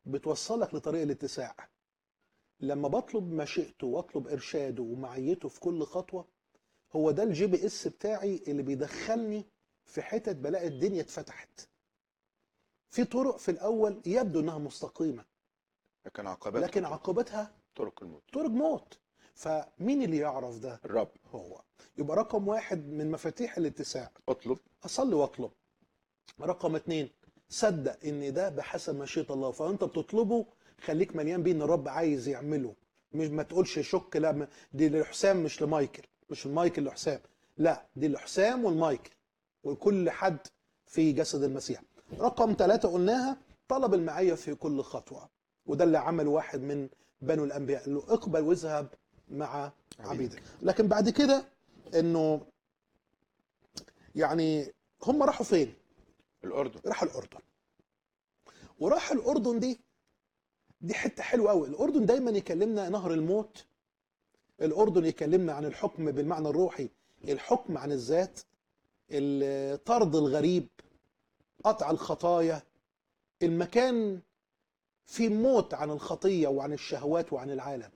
بتوصلك لطريق الاتساع لما بطلب مشيئته واطلب ارشاده ومعيته في كل خطوه هو ده الجي بي اس بتاعي اللي بيدخلني في حتت بلاقي الدنيا اتفتحت في طرق في الاول يبدو انها مستقيمه لكن عقبات لكن عاقبتها طرق الموت طرق موت فمين اللي يعرف ده الرب هو يبقى رقم واحد من مفاتيح الاتساع اطلب اصلي واطلب رقم اتنين صدق ان ده بحسب مشيئه الله فانت بتطلبه خليك مليان بيه ان الرب عايز يعمله مش ما تقولش شك لا ما- دي لحسام مش لمايكل مش المايكل لحسام لا دي لحسام والمايكل وكل حد في جسد المسيح رقم ثلاثة قلناها طلب المعية في كل خطوة وده اللي عمل واحد من بنو الأنبياء قال له اقبل واذهب مع عبيدك لكن بعد كده انه يعني هم راحوا فين؟ الاردن راحوا الاردن وراحوا الاردن دي دي حته حلوه قوي الاردن دايما يكلمنا نهر الموت الاردن يكلمنا عن الحكم بالمعنى الروحي الحكم عن الذات ال- طرد الغريب قطع الخطايا المكان في موت عن الخطيه وعن الشهوات وعن العالم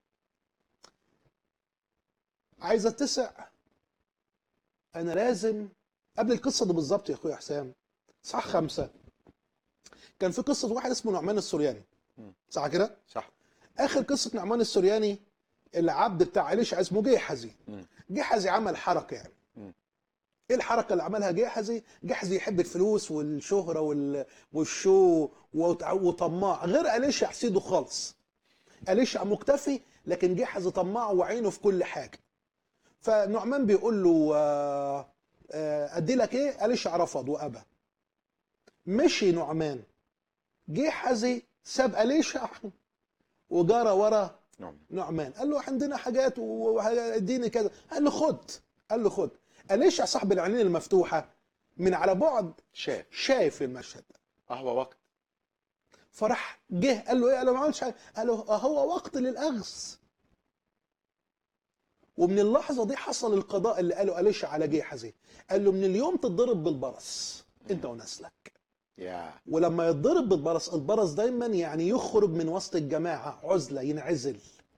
عايز اتسع انا لازم قبل القصه دي بالظبط يا اخويا حسام صح خمسة كان في قصة واحد اسمه نعمان السورياني مم. صح كده؟ صح آخر قصة نعمان السورياني العبد بتاع إليشع اسمه جيحزي مم. جيحزي عمل حركة يعني مم. ايه الحركة اللي عملها جيحزي؟ جيحزي يحب الفلوس والشهرة وال... والشو وط- وطماع غير إليشع سيده خالص إليشع مكتفي لكن جيحزي طماع وعينه في كل حاجة فنعمان بيقول له آه، آه، ادي لك ايه؟ إليشع رفض وابى مشي نعمان جيحزي ساب إليشع وجرى ورا نعم نعمان قال له عندنا حاجات واديني كذا قال له خد قال له خد إليشع صاحب العينين المفتوحة من على بعد شاف شايف المشهد ده اهوى وقت فراح جه قال له ايه قال له ما عملتش حاجه قال له هو وقت للاخذ ومن اللحظه دي حصل القضاء اللي قاله إليشع على جيحزي قال له من اليوم تتضرب بالبرص انت ونسلك يا ولما يتضرب بالبرص البرص دايما يعني يخرج من وسط الجماعة عزلة ينعزل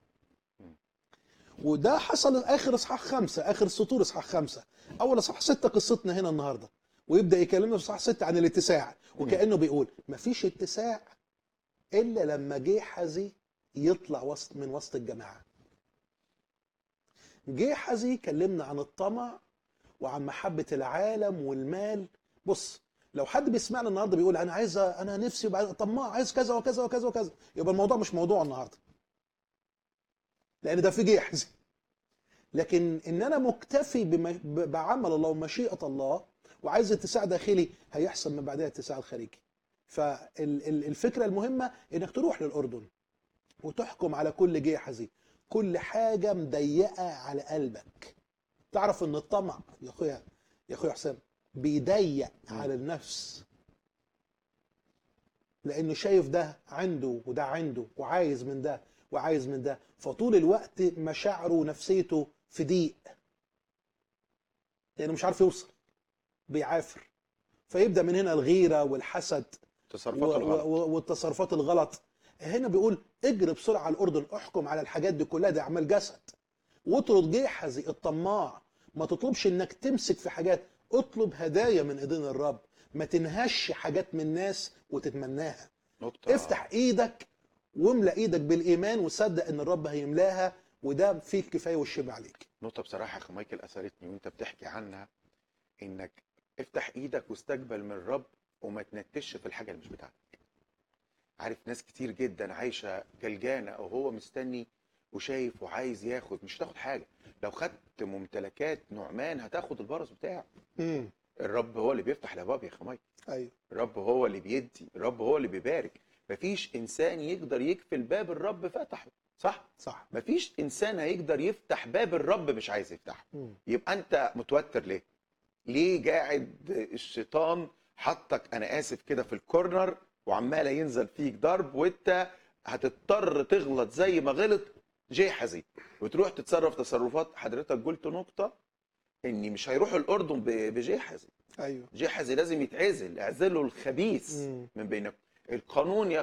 وده حصل اخر اصحاح خمسة اخر سطور اصحاح خمسة اول اصحاح ستة قصتنا هنا النهاردة ويبدأ يكلمنا في اصحاح ستة عن الاتساع وكأنه بيقول مفيش اتساع الا لما جيحزي يطلع وسط من وسط الجماعة جيحزي كلمنا عن الطمع وعن محبة العالم والمال بص لو حد بيسمعنا النهارده بيقول انا عايز انا نفسي يبقى طماع عايز كذا وكذا وكذا وكذا يبقى الموضوع مش موضوع النهارده لان ده في جيحزي لكن ان انا مكتفي بم- ب- بعمل الله ومشيئه الله وعايز اتساع داخلي هيحصل من بعدها اتساع خارجي فالفكره المهمه انك تروح للاردن وتحكم على كل جيحزي كل حاجه مضيقه على قلبك تعرف ان الطمع يا اخويا يا اخويا حسام بيضيق على النفس لانه شايف ده عنده وده عنده وعايز من ده وعايز من ده فطول الوقت مشاعره ونفسيته في ضيق لانه مش عارف يوصل بيعافر فيبدا من هنا الغيره والحسد و- تصرفات الغلط و- والتصرفات الغلط هنا بيقول اجري بسرعه على الاردن احكم على الحاجات دي كلها دي اعمال جسد واطرد جيحزي الطماع ما تطلبش انك تمسك في حاجات اطلب هدايا من ايدين الرب ما تنهش حاجات من الناس وتتمناها نقطة افتح ايدك واملى ايدك بالايمان وصدق ان الرب هيملاها وده فيه الكفايه والشبع عليك نقطة بصراحة يا أخي مايكل أثرتني وأنت بتحكي عنها إنك افتح إيدك واستقبل من الرب وما تنتش في الحاجة اللي مش بتاعتك. عارف ناس كتير جدا عايشة جلجانة أو هو مستني وشايف وعايز ياخد مش هتاخد حاجة. لو خدت ممتلكات نعمان هتاخد البرص بتاعه. امم الرب هو اللي بيفتح الأبواب يا أخي مايكل. ايوه الرب هو اللي بيدي، الرب هو اللي بيبارك. مفيش إنسان يقدر يقفل باب الرب فتحه. صح؟ صح مفيش إنسان هيقدر يفتح باب الرب مش عايز يفتحه. مم. يبقى انت متوتر ليه؟ ليه قاعد الشيطان حطك انا اسف كده في الكورنر وعمال ينزل فيك ضرب وانت هتضطر تغلط زي ما غلط جيحزي وتروح تتصرف تصرفات حضرتك قلت نقطة اني مش هيروحوا الاردن ب- بجيحزي ايوه جيحزي لازم يتعزل اعزله الخبيث مم. من بينكم القانون يا